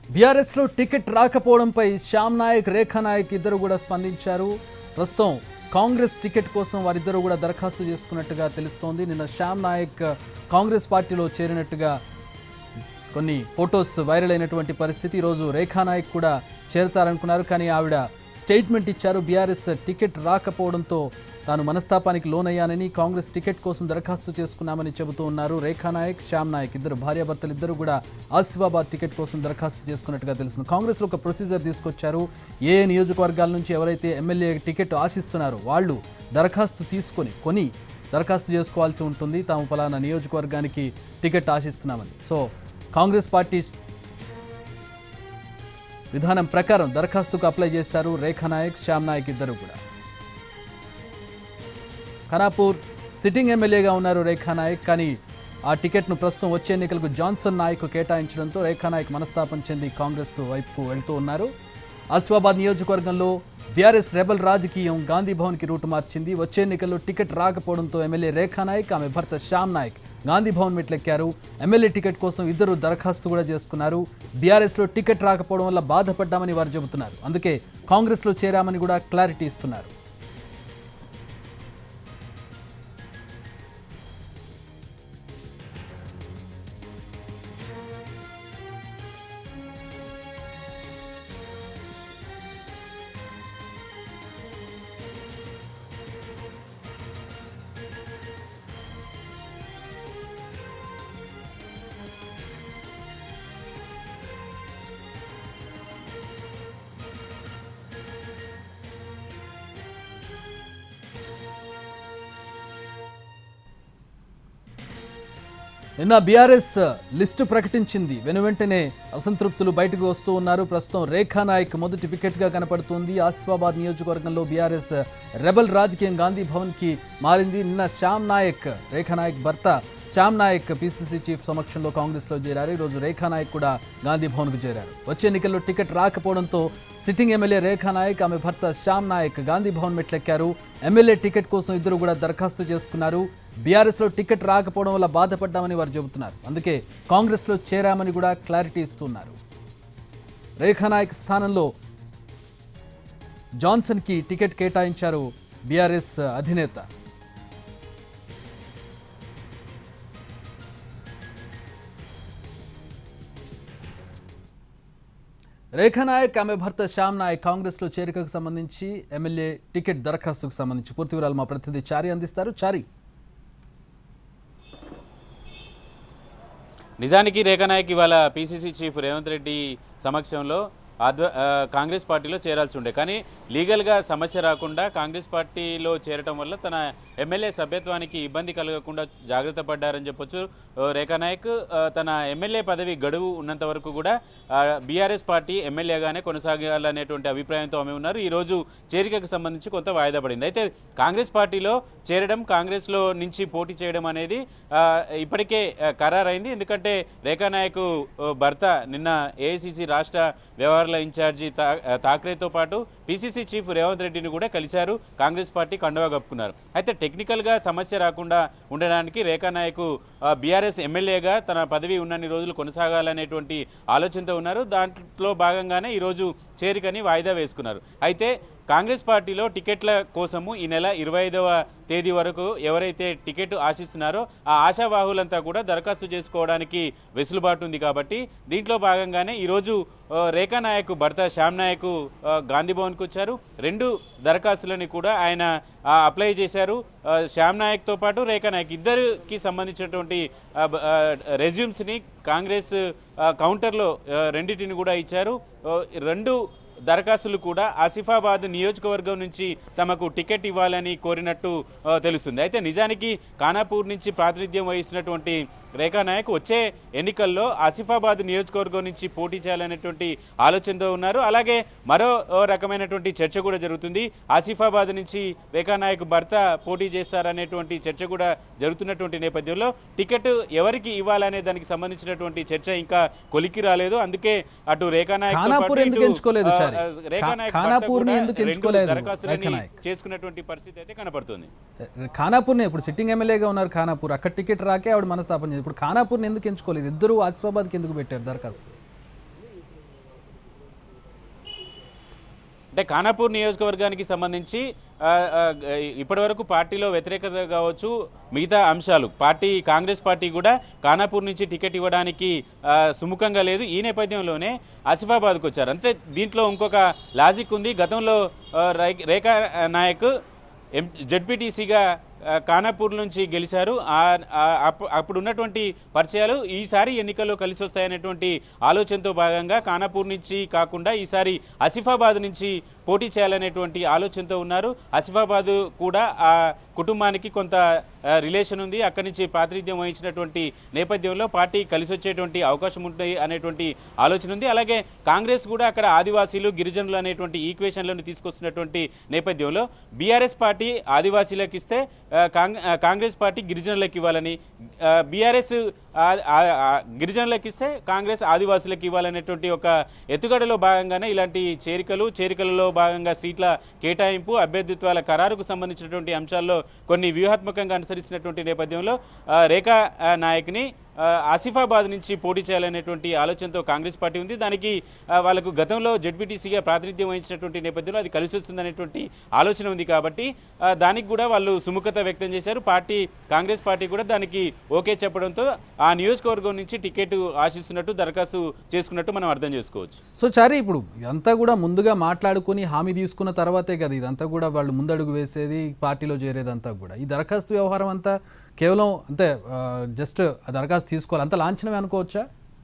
BRS లో ticket రాకపోవడంపై శ్యామ్ నాయక్ రేఖా నాయక్ ఇద్దరు కూడా స్పందించారు ప్రస్తుతం కాంగ్రెస్ టికెట్ కోసం వారిద్దరూ కూడా దరఖాస్తు చేసుకున్నట్టుగా తెలుస్తోంది నిన్న శ్యామ్ నాయక్ కాంగ్రెస్ పార్టీలో చేరినట్టుగా కొన్ని ఫొటోస్ వైరల్ అయినటువంటి పరిస్థితి ఈరోజు రేఖా నాయక్ కూడా చేరతారనుకున్నారు కానీ ఆవిడ స్టేట్మెంట్ ఇచ్చారు బీఆర్ఎస్ టికెట్ రాకపోవడంతో తాను మనస్తాపానికి లోనయ్యానని కాంగ్రెస్ టికెట్ కోసం దరఖాస్తు చేసుకున్నామని చెబుతూ ఉన్నారు రేఖా నాయక్ శ్యామ్ నాయక్ ఇద్దరు భార్యాభర్తలు ఇద్దరు కూడా ఆసిఫాబాద్ టికెట్ కోసం దరఖాస్తు చేసుకున్నట్టుగా తెలుస్తుంది కాంగ్రెస్లో ఒక ప్రొసీజర్ తీసుకొచ్చారు ఏ ఏ నియోజకవర్గాల నుంచి ఎవరైతే ఎమ్మెల్యే టికెట్ ఆశిస్తున్నారో వాళ్ళు దరఖాస్తు తీసుకొని కొని దరఖాస్తు చేసుకోవాల్సి ఉంటుంది తాము పలానా నియోజకవర్గానికి టికెట్ ఆశిస్తున్నామని సో కాంగ్రెస్ పార్టీ విధానం ప్రకారం దరఖాస్తుకు అప్లై చేశారు రేఖా నాయక్ శ్యామ్ నాయక్ ఇద్దరు కూడా ఖనాపూర్ సిట్టింగ్ ఎమ్మెల్యేగా ఉన్నారు రేఖా నాయక్ కానీ ఆ టికెట్ను ప్రస్తుతం వచ్చే ఎన్నికలకు జాన్సన్ నాయక్ కేటాయించడంతో రేఖా నాయక్ మనస్తాపం చెంది కాంగ్రెస్ వైపుకు వెళ్తూ ఉన్నారు ఆసిఫాబాద్ నియోజకవర్గంలో బీఆర్ఎస్ రెబల్ రాజకీయం గాంధీ భవన్కి రూటు మార్చింది వచ్చే ఎన్నికల్లో టికెట్ రాకపోవడంతో ఎమ్మెల్యే రేఖా నాయక్ ఆమె భర్త శ్యామ్ నాయక్ గాంధీ భవన్ మెట్లెక్కారు ఎమ్మెల్యే టికెట్ కోసం ఇద్దరు దరఖాస్తు కూడా చేసుకున్నారు బీఆర్ఎస్లో టికెట్ రాకపోవడం వల్ల బాధపడ్డామని వారు చెబుతున్నారు అందుకే కాంగ్రెస్లో చేరామని కూడా క్లారిటీ ఇస్తున్నారు నిన్న బీఆర్ఎస్ లిస్టు ప్రకటించింది వెనువెంటనే అసంతృప్తులు బయటకు వస్తూ ఉన్నారు ప్రస్తుతం రేఖా నాయక్ మొదటి వికెట్గా కనపడుతోంది ఆసిఫాబాద్ నియోజకవర్గంలో బీఆర్ఎస్ రెబల్ రాజకీయం గాంధీ భవన్కి మారింది నిన్న శ్యామ్ నాయక్ రేఖా నాయక్ భర్త శ్యామ్ నాయక్ పీసీసీ చీఫ్ సమక్షంలో కాంగ్రెస్లో చేరారు ఈరోజు రేఖా నాయక్ కూడా గాంధీ భవన్కు చేరారు వచ్చే ఎన్నికల్లో టికెట్ రాకపోవడంతో సిట్టింగ్ ఎమ్మెల్యే రేఖా నాయక్ ఆమె భర్త శ్యామ్ నాయక్ గాంధీ భవన్ మెట్లెక్కారు ఎమ్మెల్యే టికెట్ కోసం ఇద్దరు కూడా దరఖాస్తు చేసుకున్నారు బీఆర్ఎస్లో టికెట్ రాకపోవడం వల్ల బాధపడ్డామని వారు చెబుతున్నారు అందుకే కాంగ్రెస్లో చేరామని కూడా క్లారిటీ ఇస్తున్నారు రేఖా నాయక్ స్థానంలో జాన్సన్కి టికెట్ కేటాయించారు బీఆర్ఎస్ అధినేత రేఖా నాయక్ ఆమె భర్త శ్యామ్ నాయక్ కాంగ్రెస్లో చేరికకు సంబంధించి ఎమ్మెల్యే టికెట్ దరఖాస్తుకు సంబంధించి పూర్తి వివరాలు మా ప్రతినిధి చారి అందిస్తారు చారి నిజానికి రేఖానాయక్ ఇవాళ పీసీసీ చీఫ్ రేవంత్ రెడ్డి సమక్షంలో ఆధ్వ ఆ, కాంగ్రెస్ పార్టీలో చేరాల్సి ఉండే కానీ లీగల్గా సమస్య రాకుండా కాంగ్రెస్ పార్టీలో చేరటం వల్ల తన ఎమ్మెల్యే సభ్యత్వానికి ఇబ్బంది కలగకుండా జాగ్రత్త పడ్డారని చెప్పొచ్చు ఆ, రేఖానాయక్ ఆ, తన ఎమ్మెల్యే పదవి గడువు ఉన్నంత వరకు కూడా బీఆర్ఎస్ పార్టీ ఎమ్మెల్యేగానే కొనసాగాలనేటువంటి అభిప్రాయంతో ఆమె ఉన్నారు ఈరోజు చేరికకు సంబంధించి కొంత వాయిదా పడింది అయితే కాంగ్రెస్ పార్టీలో చేరడం కాంగ్రెస్లో నుంచి పోటీ చేయడం అనేది ఆ, ఇప్పటికే ఆ, ఖరారైంది ఎందుకంటే రేఖానాయక్ ఆ, భర్త నిన్న ఏఐసిసి రాష్ట్ర వ్యవహారాల ఇన్ఛార్జి తా ఆ, తాక్రేతో పాటు పిసిసి చీఫ్ రేవంత్ రెడ్డిని కూడా కలిశారు కాంగ్రెస్ పార్టీ కండువా కప్పుకున్నారు అయితే టెక్నికల్గా సమస్య రాకుండా ఉండడానికి రేఖానాయక్ బీఆర్ఎస్ ఎమ్మెల్యేగా తన పదవి ఉన్నన్ని రోజులు కొనసాగాలనేటువంటి ఆలోచనతో ఉన్నారు దాంట్లో భాగంగానే ఈరోజు చేరికని వాయిదా వేసుకున్నారు అయితే కాంగ్రెస్ పార్టీలో టికెట్ల కోసము ఈ నెల ఇరవై ఐదవ తేదీ వరకు ఎవరైతే టికెట్ ఆశిస్తున్నారో ఆ ఆశావాహులంతా కూడా దరఖాస్తు చేసుకోవడానికి వెసులుబాటు ఉంది కాబట్టి దీంట్లో భాగంగానే ఈరోజు ఆ, రేఖా నాయక్ భర్త శ్యామ్ నాయక్ ఆ, గాంధీ భవన్కి వచ్చారు రెండు దరఖాస్తులని కూడా ఆయన ఆ, అప్లై చేశారు ఆ, శ్యామ్ నాయక్తో పాటు రేఖా నాయక్ ఇద్దరికి సంబంధించినటువంటి ఆ, బ- ఆ, రెజ్యూమ్స్ని కాంగ్రెస్ ఆ, కౌంటర్లో ఆ, రెండింటిని కూడా ఇచ్చారు ఆ, రెండు దరఖాస్తులు కూడా ఆసిఫాబాద్ నియోజకవర్గం నుంచి తమకు టికెట్ ఇవ్వాలని కోరినట్టు ఆ, తెలుస్తుంది అయితే నిజానికి ఖానాపూర్ నుంచి ప్రాతినిధ్యం వహిస్తున్నటువంటి రేఖా నాయక్ వచ్చే ఎన్నికల్లో ఆసిఫాబాద్ నియోజకవర్గం నుంచి పోటీ చేయాలనేటువంటి ఆలోచనతో ఉన్నారు అలాగే మరో ఓ రకమైనటువంటి చర్చ కూడా జరుగుతుంది ఆసిఫాబాద్ నుంచి రేఖా నాయక్ భర్త పోటీ చేస్తారనేటువంటి చర్చ కూడా జరుగుతున్నటువంటి నేపథ్యంలో టికెట్ ఎవరికి ఇవ్వాలనే దానికి సంబంధించినటువంటి చర్చ ఇంకా కొలికి రాలేదు అందుకే అటు రేఖా నాయక్ తో ఖానాపూర్ పాటు ఎందుకు ఇటు, ఎంచుకోలేదు ఆ, చారి? ఆ, రేఖా ఖా- నాయక్ భర్త ఖానాపూర్ని కూడా ఎందుకు రెండు ఎంచుకోలేదు దరఖాస్తులని రేఖా నాయక్? చేసుకున్నటువంటి పరిస్థితి అయితే కనపడుతుంది ఖానాపూర్నే ఇప్పుడు సిట్టింగ్ ఎమ్మెల్యేగా ఉన్నారు ఖానాపూర్ అక్కడ టికెట్ రాకే ఆవిడ మనస్తాపం చేసింది ఇప్పుడు ఖానాపూర్ని ఎందుకు ఎంచుకోలేదు ఇద్దరు ఆసిఫాబాద్కి ఎందుకు పెట్టారు దరఖాస్తు అంటే ఖానాపూర్ నియోజకవర్గానికి సంబంధించి ఆ, ఆ, ఇప్పటివరకు పార్టీలో వ్యతిరేకత కావచ్చు మిగతా అంశాలు పార్టీ కాంగ్రెస్ పార్టీ కూడా ఖానాపూర్ నుంచి టికెట్ ఇవ్వడానికి ఆ, సుముఖంగా లేదు ఈ నేపథ్యంలోనే ఆసిఫాబాద్కు వచ్చారు అంటే దీంట్లో ఇంకొక లాజిక్ ఉంది గతంలో ఆ, రై- రేఖా నాయక్ ఎం జడ్పీటీసీగా ఆ, ఖానాపూర్ నుంచి గెలిచారు ఆ- ఆ- అప్పు- అప్పుడు ఉన్నటువంటి పరిచయాలు ఈసారి ఎన్నికల్లో కలిసి వస్తాయనేటువంటి ఆలోచనతో భాగంగా ఖానాపూర్ నుంచి కాకుండా ఈసారి ఆసిఫాబాద్ నుంచి పోటీ చేయాలనేటువంటి ఆలోచనతో ఉన్నారు ఆసిఫాబాద్ కూడా ఆ కుటుంబానికి కొంత ఆ, రిలేషన్ ఉంది అక్కడి నుంచి ప్రాతినిధ్యం వహించినటువంటి నేపథ్యంలో పార్టీ కలిసి వచ్చేటువంటి అవకాశం ఉంటుంది అనేటువంటి ఆలోచన ఉంది అలాగే కాంగ్రెస్ కూడా అక్కడ ఆదివాసీలు గిరిజనులు అనేటువంటి ఈక్వేషన్లను తీసుకొస్తున్నటువంటి నేపథ్యంలో బీఆర్ఎస్ పార్టీ ఆదివాసీలకు ఇస్తే ఆ, కాంగ్- ఆ, కాంగ్రెస్ పార్టీ గిరిజనులకు ఇవ్వాలని బీఆర్ఎస్ గిరిజనులకు ఇస్తే కాంగ్రెస్ ఆదివాసులకు ఇవ్వాలనేటువంటి ఒక ఎత్తుగడలో భాగంగానే ఇలాంటి చేరికలు చేరికలలో భాగంగా సీట్ల కేటాయింపు అభ్యర్థిత్వాల ఖరారుకు సంబంధించినటువంటి అంశాల్లో కొన్ని వ్యూహాత్మకంగా అనుసరిస్తున్నటువంటి నేపథ్యంలో ఆ, రేఖా ఆ, నాయక్ని ఆ, ఆసిఫాబాద్ నుంచి పోటీ చేయాలనేటువంటి ఆలోచనతో కాంగ్రెస్ పార్టీ ఉంది దానికి ఆ, వాళ్ళకు గతంలో జడ్పీటీసీగా ప్రాతినిధ్యం వహించినటువంటి నేపథ్యంలో అది కలిసి వస్తుందనేటువంటి ఆలోచన ఉంది కాబట్టి ఆ, దానికి కూడా వాళ్ళు సుముఖత వ్యక్తం చేశారు పార్టీ కాంగ్రెస్ పార్టీ కూడా దానికి ఓకే చెప్పడంతో ఆ నియోజకవర్గం నుంచి టికెట్ ఆశిస్తున్నట్టు దరఖాస్తు చేసుకున్నట్టు మనం అర్థం చేసుకోవచ్చు సో చారి ఇప్పుడు ఇదంతా కూడా ముందుగా మాట్లాడుకుని హామీ తీసుకున్న తర్వాతే కదా ఇదంతా కూడా వాళ్ళు ముందడుగు వేసేది పార్టీలో చేరేదంతా కూడా ఈ దరఖాస్తు వ్యవహారం అంతా కేవలం అంతే జస్ట్ ఆ దరఖాస్తు తీసుకోవాలి అంత లాంఛనమే అనుకోవచ్చా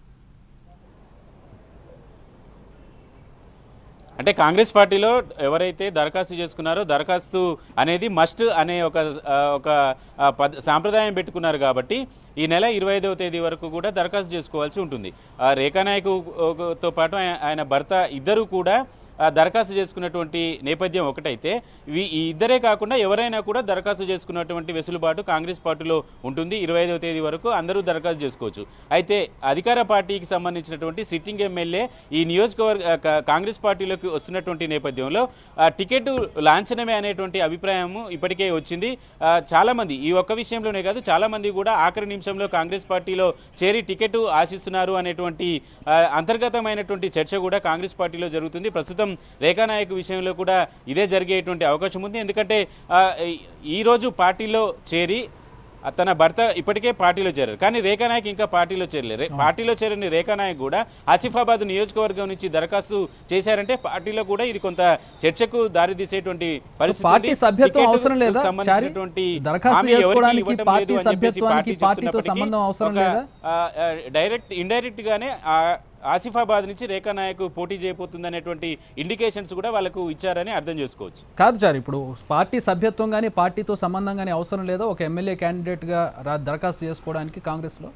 అంటే కాంగ్రెస్ పార్టీలో ఎవరైతే దరఖాస్తు చేసుకున్నారో దరఖాస్తు అనేది మస్ట్ అనే ఒక ఆ, ఒక ఆ, పద్ సాంప్రదాయం పెట్టుకున్నారు కాబట్టి ఈ నెల ఇరవై ఐదవ తేదీ వరకు కూడా దరఖాస్తు చేసుకోవాల్సి ఉంటుంది ఆ, రేఖా నాయక్ తో పాటు ఆయన- ఆయన భర్త ఇద్దరు కూడా ఆ, దరఖాస్తు చేసుకున్నటువంటి నేపథ్యం ఒకటైతే వీ- ఈ ఇద్దరే కాకుండా ఎవరైనా కూడా దరఖాస్తు చేసుకున్నటువంటి వెసులుబాటు కాంగ్రెస్ పార్టీలో ఉంటుంది ఇరవై ఐదవ తేదీ వరకు అందరూ దరఖాస్తు చేసుకోవచ్చు అయితే అధికార పార్టీకి సంబంధించినటువంటి సిట్టింగ్ ఎమ్మెల్యే ఈ నియోజకవర్గ ఆ, కా- కాంగ్రెస్ పార్టీలోకి వస్తున్నటువంటి నేపథ్యంలో ఆ, టికెట్ లాంఛనమే అనేటువంటి అభిప్రాయం ఇప్పటికే వచ్చింది ఆ, చాలా మంది ఈ ఒక్క విషయంలోనే కాదు చాలా మంది కూడా ఆఖరి నిమిషంలో కాంగ్రెస్ పార్టీలో చేరి టికెట్ ఆశిస్తున్నారు అనేటువంటి ఆ, అంతర్గతమైనటువంటి చర్చ కూడా కాంగ్రెస్ పార్టీలో జరుగుతుంది ప్రస్తుతం రేఖానాయక్ విషయంలో కూడా ఇదే జరిగేటువంటి అవకాశం ఉంది ఎందుకంటే ఆ, ఈ- ఈ రోజు పార్టీలో చేరి ఆ, తన భర్త ఇప్పటికే పార్టీలో చేరారు కానీ రేఖానాయక్ ఇంకా పార్టీలో చేరలేరు రే- పార్టీలో చేరని రేఖానాయక్ కూడా ఆసిఫాబాద్ నియోజకవర్గం నుంచి దరఖాస్తు చేశారంటే పార్టీలో కూడా ఇది కొంత చర్చకు దారితీసేటువంటి పరిస్థితి పార్టీ ఉంది. సభ్యత్వం టికెట్ అవసరం లేదా? సంబంధించినటువంటి చారి, దరఖాస్తు హామీ ఎవరికీ చేసుకోవడానికి ఇవ్వటం పార్టీ లేదు అని చెప్పేసి సభ్యత్వానికి పార్టీ పార్టీతో చెప్తున్నప్పటికీ సంబంధం అవసరం ఒక, లేదా? ఆ, ఆ, డైరెక్ట్ ఇండైరెక్ట్ గానే ఆ ఆసిఫాబాద్ నుంచి రేఖా నాయక్ పోటీ చేయబోతుంది అనేటువంటి ఇండికేషన్స్ కూడా వాళ్ళకు ఇచ్చారని అర్థం చేసుకోవచ్చు కాదు సార్ ఇప్పుడు పార్టీ సభ్యత్వం కానీ పార్టీతో సంబంధం కానీ అవసరం లేదా ఒక ఎమ్మెల్యే క్యాండిడేట్గా రా దరఖాస్తు చేసుకోవడానికి కాంగ్రెస్లో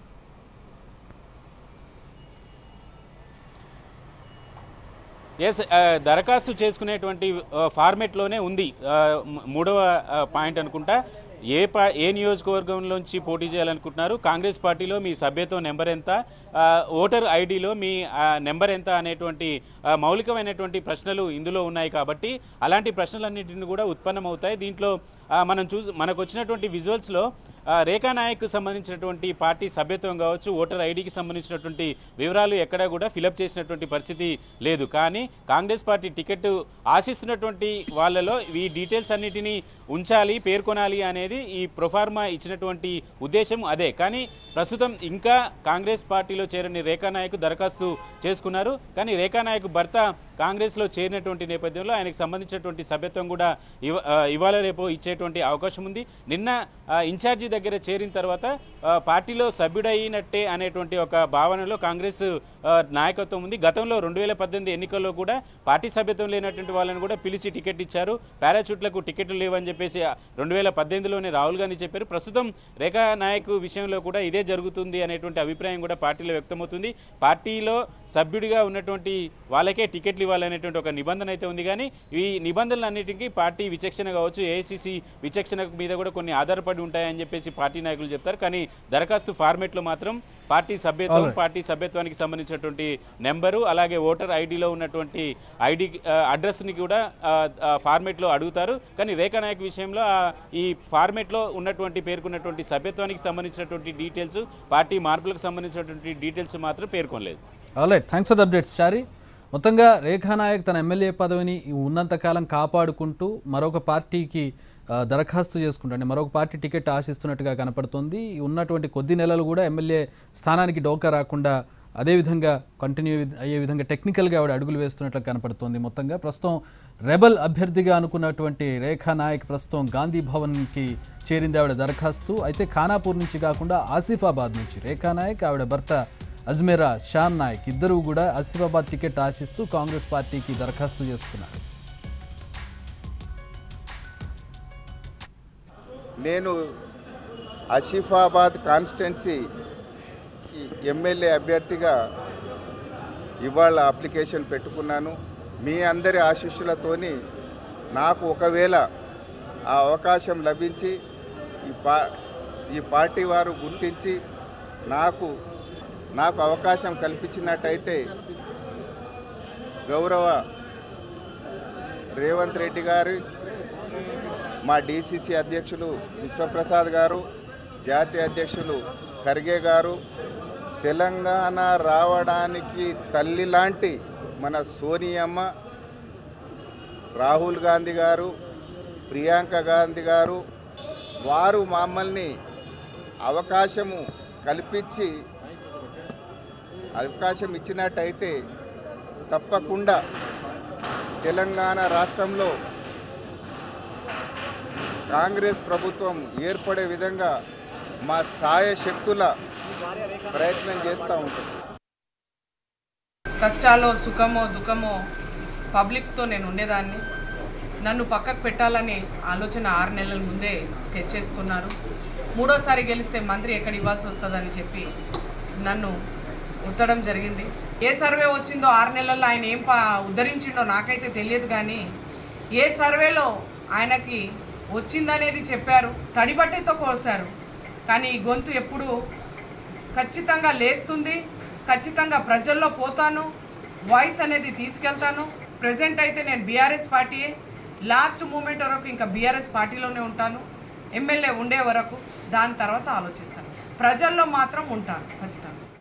ఎస్ దరఖాస్తు చేసుకునేటువంటి ఫార్మెట్లోనే ఉంది ఆ, మ- మూడవ ఆ, పాయింట్ అనుకుంటా ఏ పా ఏ నియోజకవర్గంలోంచి పోటీ చేయాలనుకుంటున్నారు కాంగ్రెస్ పార్టీలో మీ సభ్యత్వం నెంబర్ ఎంత ఆ, ఓటర్ ఐడిలో మీ ఆ, నెంబర్ ఎంత అనేటువంటి ఆ, మౌలికమైనటువంటి ప్రశ్నలు ఇందులో ఉన్నాయి కాబట్టి అలాంటి ప్రశ్నలన్నింటిని కూడా ఉత్పన్నమవుతాయి దీంట్లో ఆ, మనం చూసి మనకు వచ్చినటువంటి విజువల్స్లో రేఖా నాయక్ సంబంధించినటువంటి పార్టీ సభ్యత్వం కావచ్చు ఓటర్ ఐడికి సంబంధించినటువంటి వివరాలు ఎక్కడా కూడా ఫిలప్ చేసినటువంటి పరిస్థితి లేదు కానీ కాంగ్రెస్ పార్టీ టికెట్ ఆశిస్తున్నటువంటి వాళ్ళలో ఈ డీటెయిల్స్ అన్నిటినీ ఉంచాలి పేర్కొనాలి అనేది ఈ ప్రొఫార్మా ఇచ్చినటువంటి ఉద్దేశం అదే కానీ ప్రస్తుతం ఇంకా కాంగ్రెస్ పార్టీలో చేరని రేఖా నాయక్ దరఖాస్తు చేసుకున్నారు కానీ రేఖా నాయక్ భర్త కాంగ్రెస్లో చేరినటువంటి నేపథ్యంలో ఆయనకు సంబంధించినటువంటి సభ్యత్వం కూడా ఇవ ఆ, ఇవాళ రేపు ఇచ్చేటువంటి అవకాశం ఉంది నిన్న ఆ, ఇన్ఛార్జి దగ్గర చేరిన తర్వాత ఆ, పార్టీలో సభ్యుడైనట్టే అనేటువంటి ఒక భావనలో కాంగ్రెస్ ఆ, నాయకత్వం ఉంది గతంలో రెండు వేల పద్దెనిమిది ఎన్నికల్లో కూడా పార్టీ సభ్యత్వం లేనటువంటి వాళ్ళని కూడా పిలిచి టికెట్ ఇచ్చారు పారాచూట్లకు టికెట్లు లేవని చెప్పేసి రెండు వేల పద్దెనిమిదిలోనే రాహుల్ గాంధీ చెప్పారు ప్రస్తుతం రేఖా నాయక్ విషయంలో కూడా ఇదే జరుగుతుంది అనేటువంటి అభిప్రాయం కూడా పార్టీలో వ్యక్తమవుతుంది పార్టీలో సభ్యుడిగా ఉన్నటువంటి వాళ్ళకే టికెట్లు ఇవ్వాలనేటువంటి ఒక నిబంధన అయితే ఉంది కానీ ఈ నిబంధనలన్నిటికీ పార్టీ విచక్షణ కావచ్చు ఏఐసిసి విచక్షణ మీద కూడా కొన్ని ఆధారపడి ఉంటాయని చెప్పేసి పార్టీ నాయకులు చెప్తారు కానీ దరఖాస్తు ఫార్మేట్లో మాత్రం పార్టీ సభ్యత్వం పార్టీ సభ్యత్వానికి సంబంధించినటువంటి నెంబరు అలాగే ఓటర్ ఐడిలో ఉన్నటువంటి ఐడి అడ్రస్ని కూడా ఆ, ఆ, ఫార్మేట్లో అడుగుతారు కానీ రేఖా నాయక్ విషయంలో ఆ, ఈ ఫార్మేట్లో ఉన్నటువంటి పేర్కొన్నటువంటి సభ్యత్వానికి సంబంధించినటువంటి డీటెయిల్స్ పార్టీ మార్పులకు సంబంధించినటువంటి డీటెయిల్స్ మాత్రం పేర్కొనలేదు alright thanks for the updates చారి మొత్తంగా రేఖానాయక్ తన ఎమ్మెల్యే పదవిని ఉన్నంతకాలం కాపాడుకుంటూ మరొక పార్టీకి ఆ, దరఖాస్తు చేసుకుంటూ అంటే మరొక పార్టీ టికెట్ ఆశిస్తున్నట్టుగా కనపడుతోంది ఈ ఉన్నటువంటి కొద్ది నెలలు కూడా ఎమ్మెల్యే స్థానానికి డోకా రాకుండా అదేవిధంగా కంటిన్యూ అయ్యే విధంగా టెక్నికల్గా ఆవిడ అడుగులు వేస్తున్నట్లు కనపడుతోంది మొత్తంగా ప్రస్తుతం రెబల్ అభ్యర్థిగా అనుకున్నటువంటి రేఖా నాయక్ ప్రస్తుతం గాంధీ భవన్కి చేరింది ఆవిడ దరఖాస్తు అయితే ఖానాపూర్ నుంచి కాకుండా ఆసిఫాబాద్ నుంచి రేఖా నాయక్ ఆవిడ భర్త అజ్మేరా శ్యామ్ నాయక్ ఇద్దరూ కూడా ఆసిఫాబాద్ టికెట్ ఆశిస్తూ కాంగ్రెస్ పార్టీకి దరఖాస్తు చేసుకున్నారు నేను ఆసిఫాబాద్ కాన్స్టిట్యున్సీకి ఎమ్మెల్యే అభ్యర్థిగా ఇవాళ అప్లికేషన్ పెట్టుకున్నాను మీ అందరి ఆశీస్సులతోని నాకు ఒకవేళ ఆ అవకాశం లభించి ఈ పా ఈ పార్టీ వారు గుర్తించి నాకు నాకు అవకాశం కల్పించినట్టయితే గౌరవ రేవంత్ రెడ్డి గారి మా డిసిసి అధ్యక్షులు విశ్వప్రసాద్ గారు జాతీయ అధ్యక్షులు ఖర్గే గారు తెలంగాణ రావడానికి తల్లి లాంటి మన సోనియమ్మ రాహుల్ గాంధీ గారు ప్రియాంక గాంధీ గారు వారు మమ్మల్ని అవకాశము కల్పించి అవకాశం ఇచ్చినట్టయితే తప్పకుండా తెలంగాణ రాష్ట్రంలో కాంగ్రెస్ ప్రభుత్వం ఏర్పడే విధంగా మా సాయ శక్తుల ప్రయత్నం చేస్తూ ఉంటాం కష్టాలో సుఖమో దుఃఖమో పబ్లిక్తో నేను ఉండేదాన్ని నన్ను పక్కకు పెట్టాలని ఆలోచన ఆరు నెలల ముందే స్కెచ్ చేసుకున్నారు మూడోసారి గెలిస్తే మంత్రి ఎక్కడ ఇవ్వాల్సి వస్తుందని చెప్పి నన్ను ఉత్తడం జరిగింది ఏ సర్వే వచ్చిందో ఆరు నెలల్లో ఆయన ఏం పా ఉద్ధరించిండో నాకైతే తెలియదు కానీ ఏ సర్వేలో ఆయనకి వచ్చిందనేది చెప్పారు తడిబట్టెతో కోసారు కానీ ఈ గొంతు ఎప్పుడు ఖచ్చితంగా లేస్తుంది ఖచ్చితంగా ప్రజల్లో పోతాను వాయిస్ అనేది తీసుకెళ్తాను ప్రజెంట్ అయితే నేను బీఆర్ఎస్ పార్టీయే లాస్ట్ మూమెంట్ వరకు ఇంకా బీఆర్ఎస్ పార్టీలోనే ఉంటాను ఎమ్మెల్యే ఉండే వరకు దాని తర్వాత ఆలోచిస్తాను ప్రజల్లో మాత్రం ఉంటాను ఖచ్చితంగా